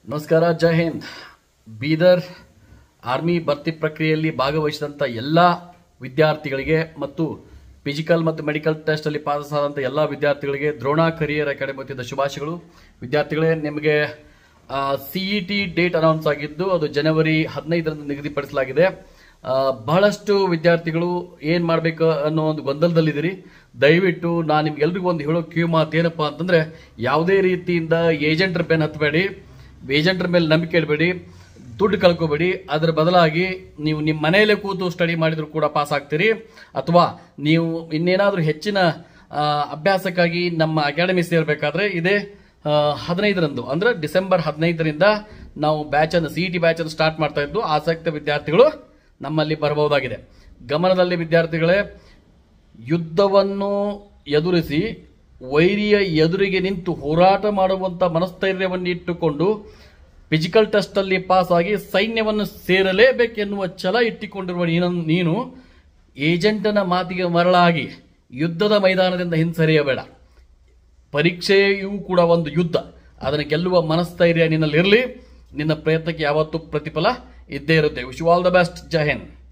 ನಮಸ್ಕಾರ ಜೈ ಹಿಂದ್ ಬೀದರ್ ಆರ್ಮಿ ಭರ್ತಿ ಪ್ರಕ್ರಿಯೆಯಲ್ಲಿ ಭಾಗವಹಿಸಿದಂಥ ಎಲ್ಲ ವಿದ್ಯಾರ್ಥಿಗಳಿಗೆ ಮತ್ತು ಫಿಸಿಕಲ್ ಮತ್ತು ಮೆಡಿಕಲ್ ಟೆಸ್ಟ್ ಅಲ್ಲಿ ಪಾಸ್ ಆದಂಥ ಎಲ್ಲ ವಿದ್ಯಾರ್ಥಿಗಳಿಗೆ ದ್ರೋಣ ಕರಿಯರ್ ಅಕಾಡೆಮಿ ವತಿಯಿಂದ ಶುಭಾಶಯಗಳು ವಿದ್ಯಾರ್ಥಿಗಳೇ ನಿಮಗೆ ಸಿಇ ಟಿ ಡೇಟ್ ಅನೌನ್ಸ್ ಆಗಿದ್ದು ಅದು ಜನವರಿ ಹದಿನೈದರಂದು ನಿಗದಿಪಡಿಸಲಾಗಿದೆ ಆ, ಬಹಳಷ್ಟು ವಿದ್ಯಾರ್ಥಿಗಳು ಏನ್ ಮಾಡ್ಬೇಕು ಅನ್ನೋ ಒಂದು ಗೊಂದಲದಲ್ಲಿದ್ದೀರಿ ದಯವಿಟ್ಟು ನಾನು ನಿಮ್ಗೆಲ್ರಿಗೂ ಒಂದು ಹೇಳೋ ಕ್ಯೂ ಮಾತು ಏನಪ್ಪ ಅಂತಂದ್ರೆ ಯಾವುದೇ ರೀತಿಯಿಂದ ಏಜೆಂಟರ್ ಬೆನ್ ಹತ್ತಬೇಡಿ ಏಜೆಂಟರ್ ಮೇಲೆ ನಂಬಿಕೆ ಇಡಬೇಡಿ ದುಡ್ಡು ಕಳ್ಕೊಬೇಡಿ ಅದರ ಬದಲಾಗಿ ನೀವು ನಿಮ್ಮ ಮನೆಯಲ್ಲೇ ಕೂತು ಸ್ಟಡಿ ಮಾಡಿದ್ರು ಕೂಡ ಪಾಸ್ ಆಗ್ತೀರಿ ಅಥವಾ ನೀವು ಇನ್ನೇನಾದ್ರೂ ಹೆಚ್ಚಿನ ಆ, ಅಭ್ಯಾಸಕ್ಕಾಗಿ ನಮ್ಮ ಅಕಾಡೆಮಿ ಸೇರ್ಬೇಕಾದ್ರೆ ಇದೇ ಆ, ಹದಿನೈದರಂದು ಅಂದ್ರೆ ಡಿಸೆಂಬರ್ ಹದಿನೈದರಿಂದ ನಾವು ಬ್ಯಾಚ್ ಅನ್ನು ಸಿ ಟಿ ಬ್ಯಾಚ್ ಅನ್ನು ಸ್ಟಾರ್ಟ್ ಮಾಡ್ತಾ ಇದ್ದು ಆಸಕ್ತ ವಿದ್ಯಾರ್ಥಿಗಳು ನಮ್ಮಲ್ಲಿ ಬರಬಹುದಾಗಿದೆ ಗಮನದಲ್ಲಿ ವಿದ್ಯಾರ್ಥಿಗಳೇ ಯುದ್ಧವನ್ನು ಎದುರಿಸಿ ವೈರಿಯ ಎದುರಿಗೆ ನಿಂತು ಹೋರಾಟ ಮಾಡುವಂತ ಮನಸ್ಥೈರ್ಯವನ್ನು ಇಟ್ಟುಕೊಂಡು ಫಿಸಿಕಲ್ ಟೆಸ್ಟ್ ಅಲ್ಲಿ ಪಾಸ್ ಆಗಿ ಸೈನ್ಯವನ್ನು ಸೇರಲೇಬೇಕೆನ್ನುವ ಛಲ ಇಟ್ಟಿಕೊಂಡಿರುವ ನೀನು ನೀನು ಏಜೆಂಟನ ಮಾತಿಗೆ ಮರಳಾಗಿ ಯುದ್ಧದ ಮೈದಾನದಿಂದ ಹಿಂಸರಿಯಬೇಡ ಪರೀಕ್ಷೆಯೂ ಕೂಡ ಒಂದು ಯುದ್ಧ ಅದನ್ನು ಗೆಲ್ಲುವ ಮನಸ್ಥೈರ್ಯ ನಿನ್ನಲ್ಲಿ ಇರಲಿ ನಿನ್ನ ಪ್ರಯತ್ನಕ್ಕೆ ಯಾವತ್ತೂ ಪ್ರತಿಫಲ ಇದ್ದೇ ಇರುತ್ತೆ ವಿಶ್ ಆಲ್ ದ ಬೆಸ್ಟ್ ಜೈ ಹಿಂದ್